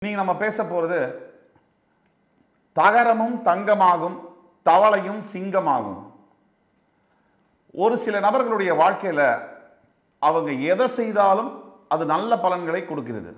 நீங்கள் நம்ம பேச போகிறது தகரமும் தங்கமாகும் தவளையும் சிங்கமாகும் ஒரு சில நபர்களுடைய வாழ்க்கையில் அவங்க எதை செய்தாலும் அது நல்ல பலன்களை கொடுக்கிறது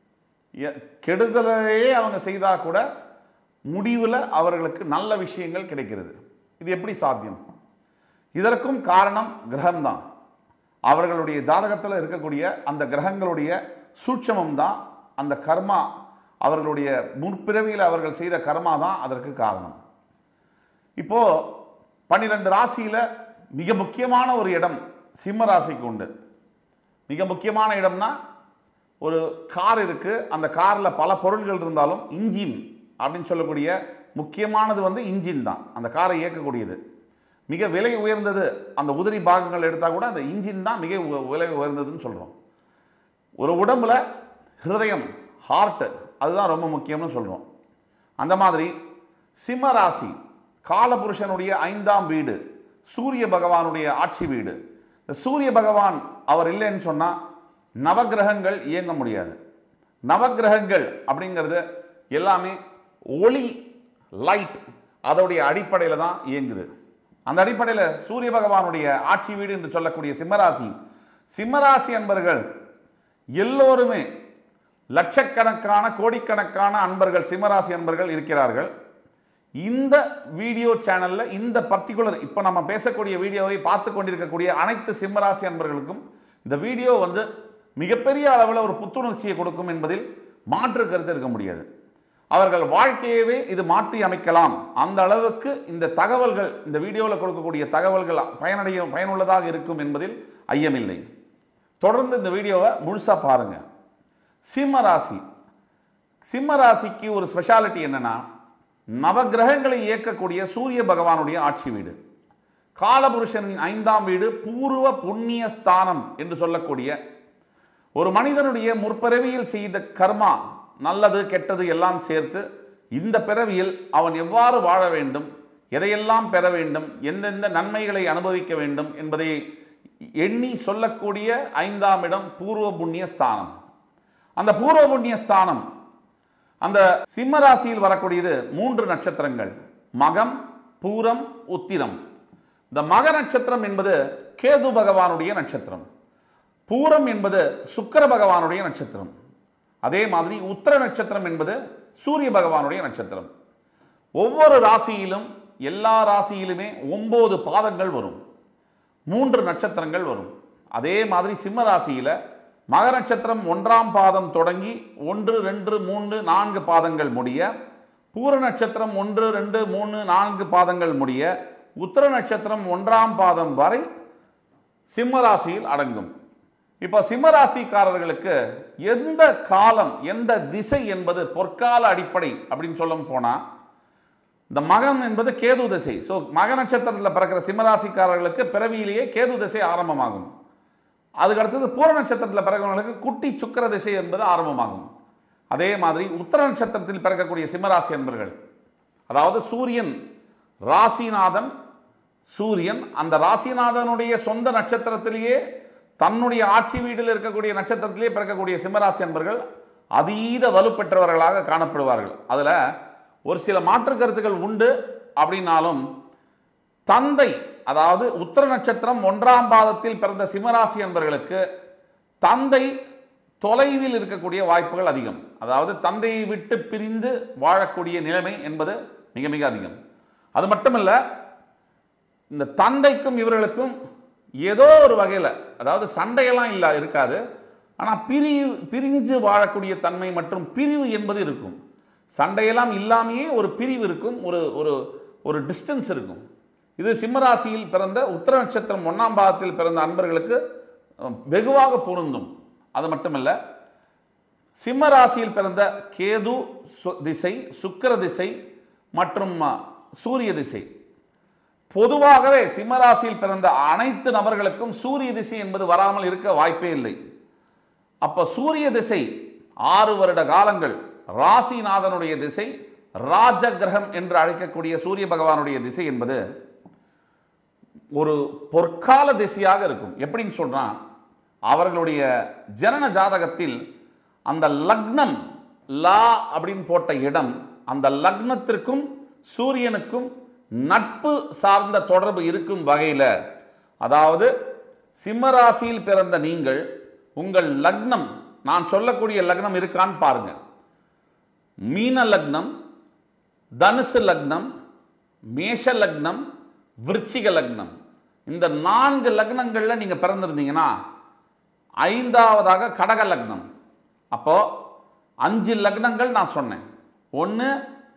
எ- கெடுதலையே அவங்க செய்தால் கூட முடிவில் அவர்களுக்கு நல்ல விஷயங்கள் கிடைக்கிறது இது எப்படி சாத்தியம் இதற்கும் காரணம் கிரகம்தான் அவர்களுடைய ஜாதகத்தில் இருக்கக்கூடிய அந்த கிரகங்களுடைய சூட்சமம் தான் அந்த கர்மா அவர்களுடைய முற்பிறவியில் அவர்கள் செய்த கர்மா தான் அதற்கு காரணம் இப்போ பன்னிரெண்டு ராசியில் மிக முக்கியமான ஒரு இடம் சிம்ம ராசிக்கு உண்டு மிக முக்கியமான இடம்னா ஒரு கார் இருக்கு அந்த காரில் பல பொருள்கள் இருந்தாலும் இன்ஜின் அப்படின்னு சொல்லக்கூடிய முக்கியமானது வந்து இன்ஜின் தான் அந்த காரை இயக்கக்கூடியது மிக விலை உயர்ந்தது அந்த உதிரி பாகங்கள் எடுத்தால் கூட அந்த இன்ஜின் தான் மிக உ- விலை உயர்ந்ததுன்னு சொல்கிறோம் ஒரு உடம்புல ஹிருதயம் ஹார்ட் அதுதான் ரொம்ப முக்கியம்னு சொல்கிறோம் அந்த மாதிரி சிம்ம ராசி காலபுருஷனுடைய ஐந்தாம் வீடு சூரிய பகவானுடைய ஆட்சி வீடு இந்த சூரிய பகவான் அவர் இல்லைன்னு சொன்னால் நவக்கிரகங்கள் இயங்க முடியாது நவக்கிரகங்கள் அப்படிங்கிறது எல்லாமே ஒளி லைட் அதோடைய அடிப்படையில் தான் இயங்குது அந்த அடிப்படையில் சூரிய பகவானுடைய ஆட்சி வீடு என்று சொல்லக்கூடிய சிம்மராசி சிம்மராசி அன்பர்கள் எல்லோருமே லட்சக்கணக்கான கோடிக்கணக்கான அன்பர்கள் சிம்மராசி அன்பர்கள் இருக்கிறார்கள் இந்த வீடியோ சேனலில் இந்த பர்டிகுலர் இப்போ நம்ம பேசக்கூடிய வீடியோவை பார்த்து கொண்டிருக்கக்கூடிய அனைத்து சிம்மராசி அன்பர்களுக்கும் இந்த வீடியோ வந்து மிகப்பெரிய அளவில் ஒரு புத்துணர்ச்சியை கொடுக்கும் என்பதில் மாற்று கருத்து இருக்க முடியாது அவர்கள் வாழ்க்கையவே இது மாற்றி அமைக்கலாம் அந்த அளவுக்கு இந்த தகவல்கள் இந்த வீடியோவில் கொடுக்கக்கூடிய தகவல்கள் பயனடைய பயனுள்ளதாக இருக்கும் என்பதில் ஐயமில்லை தொடர்ந்து இந்த வீடியோவை முழுசாக பாருங்கள் சிம்ம ராசி சிம்ம ராசிக்கு ஒரு ஸ்பெஷாலிட்டி என்னன்னா நவக்கிரகங்களை இயக்கக்கூடிய சூரிய பகவானுடைய ஆட்சி வீடு காலபுருஷனின் ஐந்தாம் வீடு பூர்வ புண்ணிய ஸ்தானம் என்று சொல்லக்கூடிய ஒரு மனிதனுடைய முற்பிறவியில் செய்த கர்மா நல்லது கெட்டது எல்லாம் சேர்த்து இந்த பிறவியில் அவன் எவ்வாறு வாழ வேண்டும் எதையெல்லாம் பெற வேண்டும் எந்தெந்த நன்மைகளை அனுபவிக்க வேண்டும் என்பதை எண்ணி சொல்லக்கூடிய ஐந்தாம் இடம் பூர்வ புண்ணிய ஸ்தானம் அந்த பூர்வ புண்ணிய ஸ்தானம் அந்த சிம்ம ராசியில் வரக்கூடியது மூன்று நட்சத்திரங்கள் மகம் பூரம் உத்திரம் இந்த மக நட்சத்திரம் என்பது கேது பகவானுடைய நட்சத்திரம் பூரம் என்பது சுக்கிர பகவானுடைய நட்சத்திரம் அதே மாதிரி உத்திர நட்சத்திரம் என்பது சூரிய பகவானுடைய நட்சத்திரம் ஒவ்வொரு ராசியிலும் எல்லா ராசியிலுமே ஒன்பது பாதங்கள் வரும் மூன்று நட்சத்திரங்கள் வரும் அதே மாதிரி சிம்ம ராசியில் மக நட்சத்திரம் ஒன்றாம் பாதம் தொடங்கி ஒன்று ரெண்டு மூன்று நான்கு பாதங்கள் முடிய பூர நட்சத்திரம் ஒன்று ரெண்டு மூணு நான்கு பாதங்கள் முடிய உத்திர நட்சத்திரம் ஒன்றாம் பாதம் வரை சிம்ம ராசியில் அடங்கும் இப்போ சிம்ம ராசிக்காரர்களுக்கு எந்த காலம் எந்த திசை என்பது பொற்கால அடிப்படை அப்படின்னு சொல்ல போனால் இந்த மகன் என்பது கேது திசை ஸோ மக நட்சத்திரத்தில் பிறக்கிற சிம்மராசிக்காரர்களுக்கு பிறவியிலேயே கேது திசை ஆரம்பமாகும் அதுக்கு அடுத்தது பூர நட்சத்திரத்தில் பிறக்கிறவங்களுக்கு குட்டி சுக்கிர திசை என்பது ஆரம்பமாகும் அதே மாதிரி உத்தர நட்சத்திரத்தில் பிறக்கக்கூடிய சிம்மராசி என்பர்கள் அதாவது சூரியன் ராசிநாதன் சூரியன் அந்த ராசிநாதனுடைய சொந்த நட்சத்திரத்திலேயே தன்னுடைய ஆட்சி வீட்டில் இருக்கக்கூடிய நட்சத்திரத்திலேயே பிறக்கக்கூடிய சிம்மராசி என்பர்கள் அதீத வலுப்பெற்றவர்களாக காணப்படுவார்கள் அதில் ஒரு சில மாற்று கருத்துக்கள் உண்டு அப்படின்னாலும் தந்தை அதாவது உத்தர நட்சத்திரம் ஒன்றாம் பாதத்தில் பிறந்த சிம்மராசி என்பர்களுக்கு தந்தை தொலைவில் இருக்கக்கூடிய வாய்ப்புகள் அதிகம் அதாவது தந்தையை விட்டு பிரிந்து வாழக்கூடிய நிலைமை என்பது மிக மிக அதிகம் அது மட்டுமல்ல இந்த தந்தைக்கும் இவர்களுக்கும் ஏதோ ஒரு வகையில் அதாவது சண்டையெல்லாம் இல்லை இருக்காது ஆனால் பிரி பிரிஞ்சு வாழக்கூடிய தன்மை மற்றும் பிரிவு என்பது இருக்கும் சண்டையெல்லாம் இல்லாமையே ஒரு பிரிவு இருக்கும் ஒரு ஒரு ஒரு டிஸ்டன்ஸ் இருக்கும் இது சிம்மராசியில் பிறந்த உத்தர நட்சத்திரம் ஒன்றாம் பாகத்தில் பிறந்த அன்பர்களுக்கு அஹ், வெகுவாக பொருந்தும் அது மட்டுமல்ல சிம்ம ராசியில் பிறந்த கேது சு- திசை சுக்கிர திசை மற்றும் அஹ், சூரிய திசை பொதுவாகவே சிம்ம ராசியில் பிறந்த அனைத்து நபர்களுக்கும் சூரிய திசை என்பது வராமல் இருக்க வாய்ப்பே இல்லை அப்போ சூரிய திசை ஆறு வருட காலங்கள் ராசிநாதனுடைய திசை ராஜ கிரகம் என்று அழைக்கக்கூடிய சூரிய பகவானுடைய திசை என்பது ஒரு பொற்கால திசையாக இருக்கும் எப்படின்னு சொல்றான் அவர்களுடைய ஜனன ஜாதகத்தில் அந்த லக்னம் லா அப்படின்னு போட்ட இடம் அந்த லக்னத்திற்கும் சூரியனுக்கும் நட்பு சார்ந்த தொடர்பு இருக்கும் வகையில் அதாவது சிம்மராசியில் பிறந்த நீங்கள் உங்கள் லக்னம் நான் சொல்லக்கூடிய லக்னம் இருக்கான்னு பாருங்க மீன லக்னம் தனுசு லக்னம் மேஷ லக்னம் விருச்சிக லக்னம் இந்த நான்கு லக்னங்களில் நீங்கள் பிறந்திருந்தீங்கன்னா ஐந்தாவதாக கடக லக்னம் அப்போ அஞ்சு லக்னங்கள் நான் சொன்னேன் ஒன்று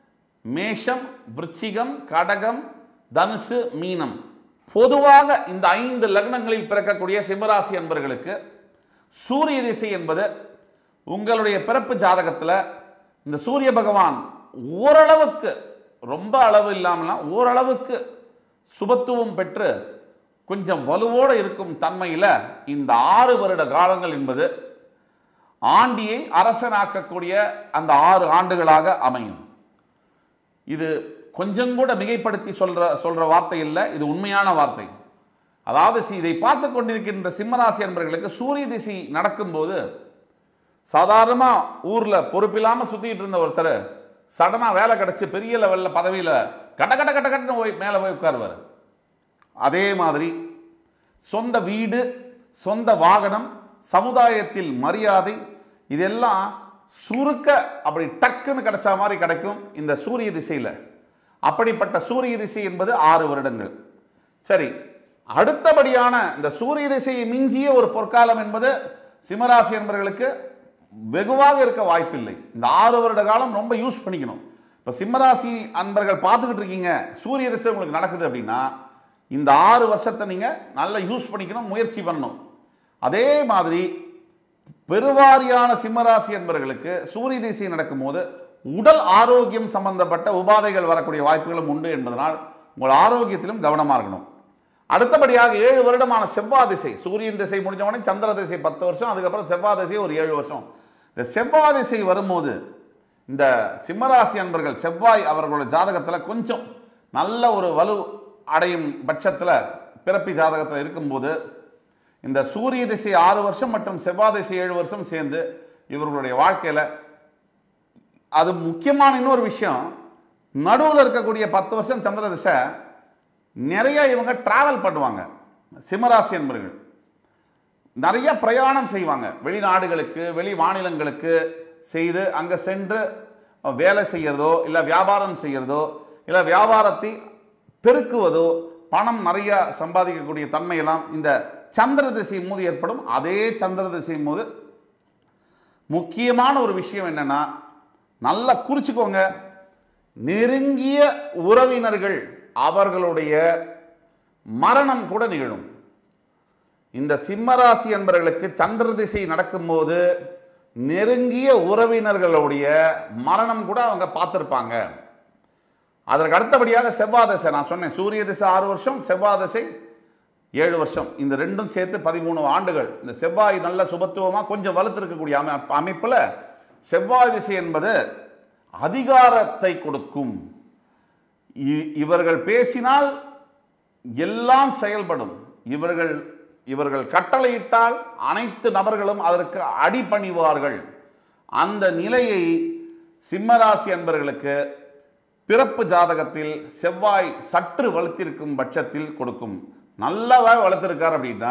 மேஷம் விருச்சிகம் கடகம் தனுசு மீனம் பொதுவாக இந்த ஐந்து லக்னங்களில் பிறக்கக்கூடிய சிம்மராசி என்பர்களுக்கு சூரிய திசை என்பது உங்களுடைய பிறப்பு ஜாதகத்தில் இந்த சூரிய பகவான் ஓரளவுக்கு ரொம்ப அளவு இல்லாமலாம் ஓரளவுக்கு சுபத்துவம் பெற்று கொஞ்சம் வலுவோடு இருக்கும் தன்மையில் இந்த ஆறு வருட காலங்கள் என்பது ஆண்டியை அரசனாக்கக்கூடிய அந்த ஆறு ஆண்டுகளாக அமையும் இது கொஞ்சம் கூட மிகைப்படுத்தி சொல்ற சொல்ற வார்த்தை இல்லை இது உண்மையான வார்த்தை அதாவது சி- இதை பார்த்து கொண்டிருக்கின்ற சிம்மராசி என்பவர்களுக்கு சூரிய திசை நடக்கும்போது சாதாரணமாக ஊரில் பொறுப்பில்லாமல் சுற்றிட்டு இருந்த ஒருத்தர் சடனாக வேலை கிடச்சி பெரிய லெவலில் பதவியில் கட்ட கட்ட கட்ட கட்டன்னு போய் மேலே போய் உட்காருவார் அதே மாதிரி சொந்த வீடு சொந்த வாகனம் சமுதாயத்தில் மரியாதை இதெல்லாம் சுருக்க அப்படி டக்குன்னு கிடைச்ச மாதிரி கிடைக்கும் இந்த சூரிய திசையில் அப்படிப்பட்ட சூரிய திசை என்பது ஆறு வருடங்கள் சரி அடுத்தபடியான இந்த சூரிய திசையை மிஞ்சிய ஒரு பொற்காலம் என்பது சிம்மராசி என்பவர்களுக்கு வெகுவாக இருக்க வாய்ப்பில்லை இந்த ஆறு வருட காலம் ரொம்ப யூஸ் பண்ணிக்கணும் இப்போ சிம்மராசி அன்பர்கள் பார்த்துக்கிட்டு இருக்கீங்க சூரிய திசை உங்களுக்கு நடக்குது அப்படின்னா இந்த ஆறு வருஷத்தை நீங்கள் நல்லா யூஸ் பண்ணிக்கணும் முயற்சி பண்ணணும் அதே மாதிரி பெருவாரியான சிம்மராசி என்பவர்களுக்கு சூரிய திசை நடக்கும்போது உடல் ஆரோக்கியம் சம்பந்தப்பட்ட உபாதைகள் வரக்கூடிய வாய்ப்புகளும் உண்டு என்பதனால் உங்கள் ஆரோக்கியத்திலும் கவனமாக இருக்கணும் அடுத்தபடியாக ஏழு வருடமான செவ்வாய் திசை சூரியன் திசை முடிஞ்ச உடனே சந்திர திசை பத்து வருஷம் அதுக்கப்புறம் செவ்வாய் திசை ஒரு ஏழு வருஷம் இந்த செவ்வாய் திசை வரும்போது இந்த சிம்மராசி அன்பர்கள் செவ்வாய் அவர்களோட ஜாதகத்தில் கொஞ்சம் நல்ல ஒரு வலு அடையும் பட்சத்தில் பிறப்பி ஜாதகத்தில் இருக்கும்போது இந்த சூரிய திசை ஆறு வருஷம் மற்றும் செவ்வாய் திசை ஏழு வருஷம் சேர்ந்து இவர்களுடைய வாழ்க்கையில் அது முக்கியமான இன்னொரு விஷயம் நடுவில் இருக்கக்கூடிய பத்து வருஷம் சந்திர திசை நிறைய இவங்க டிராவல் பண்ணுவாங்க சிம்மராசி என்பர்கள் நிறைய பிரயாணம் செய்வாங்க வெளிநாடுகளுக்கு வெளி மாநிலங்களுக்கு செய்து அங்கே சென்று வேலை செய்கிறதோ இல்லை வியாபாரம் செய்கிறதோ இல்லை வியாபாரத்தை பெருக்குவதோ பணம் நிறைய சம்பாதிக்கக்கூடிய தன்மையெல்லாம் இந்த சந்திர திசை போது ஏற்படும் அதே சந்திர திசை போது முக்கியமான ஒரு விஷயம் என்னன்னா நல்லா குறிச்சுக்கோங்க நெருங்கிய உறவினர்கள் அவர்களுடைய மரணம் கூட நிகழும் இந்த சிம்மராசி என்பவர்களுக்கு சந்திர திசை நடக்கும்போது நெருங்கிய உறவினர்களுடைய மரணம் கூட அவங்க பார்த்துருப்பாங்க அதற்கு அடுத்தபடியாக செவ்வாய் திசை நான் சொன்னேன் சூரிய திசை ஆறு வருஷம் செவ்வாய் திசை ஏழு வருஷம் இந்த ரெண்டும் சேர்த்து பதிமூணு ஆண்டுகள் இந்த செவ்வாய் நல்ல சுபத்துவமாக கொஞ்சம் வலுத்திருக்கக்கூடிய அமை அமைப்பில் செவ்வாய் திசை என்பது அதிகாரத்தை கொடுக்கும் இ- இவர்கள் பேசினால் எல்லாம் செயல்படும் இவர்கள் இவர்கள் கட்டளையிட்டால் அனைத்து நபர்களும் அதற்கு அடிபணிவார்கள் அந்த நிலையை சிம்மராசி அன்பர்களுக்கு பிறப்பு ஜாதகத்தில் செவ்வாய் சற்று வலுத்திருக்கும் பட்சத்தில் கொடுக்கும் நல்லவா வளர்த்திருக்கார் அப்படின்னா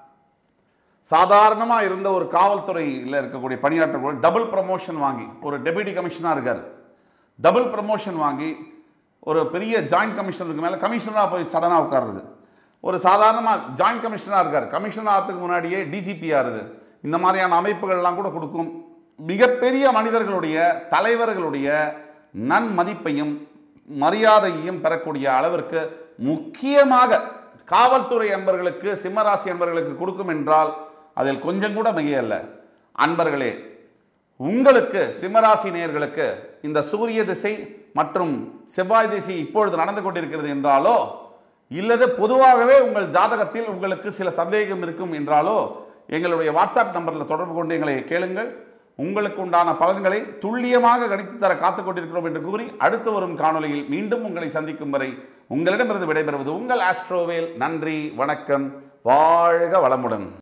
சாதாரணமாக இருந்த ஒரு காவல்துறையில் இருக்கக்கூடிய பணியாற்றக்கூடிய டபுள் ப்ரமோஷன் வாங்கி ஒரு டெபுட்டி கமிஷனாக இருக்கார் டபுள் ப்ரமோஷன் வாங்கி ஒரு பெரிய ஜாயிண்ட் கமிஷனருக்கு மேலே கமிஷனராக போய் சடனாக உட்காருறது ஒரு சாதாரணமாக ஜாயிண்ட் கமிஷனராக இருக்கார் கமிஷனர் ஆகிறதுக்கு முன்னாடியே டிஜிபி ஆறுது இந்த மாதிரியான அமைப்புகள்லாம் கூட கொடுக்கும் மிகப்பெரிய மனிதர்களுடைய தலைவர்களுடைய நன்மதிப்பையும் மரியாதையையும் பெறக்கூடிய அளவிற்கு முக்கியமாக காவல்துறை அன்பர்களுக்கு சிம்மராசி அன்பர்களுக்கு கொடுக்கும் என்றால் அதில் கொஞ்சம் கூட மிகையல்ல அன்பர்களே உங்களுக்கு சிம்மராசி நேயர்களுக்கு இந்த சூரிய திசை மற்றும் செவ்வாய் திசை இப்பொழுது நடந்து கொண்டிருக்கிறது என்றாலோ இல்லது பொதுவாகவே உங்கள் ஜாதகத்தில் உங்களுக்கு சில சந்தேகம் இருக்கும் என்றாலோ எங்களுடைய வாட்ஸ்அப் நம்பரில் தொடர்பு கொண்டு எங்களை கேளுங்கள் உங்களுக்கு உண்டான பலன்களை துல்லியமாக கணித்து தர காத்துக் கொண்டிருக்கிறோம் என்று கூறி அடுத்து வரும் காணொளியில் மீண்டும் உங்களை சந்திக்கும் வரை உங்களிடமிருந்து விடைபெறுவது உங்கள் ஆஸ்ட்ரோவேல் நன்றி வணக்கம் வாழ்க வளமுடன்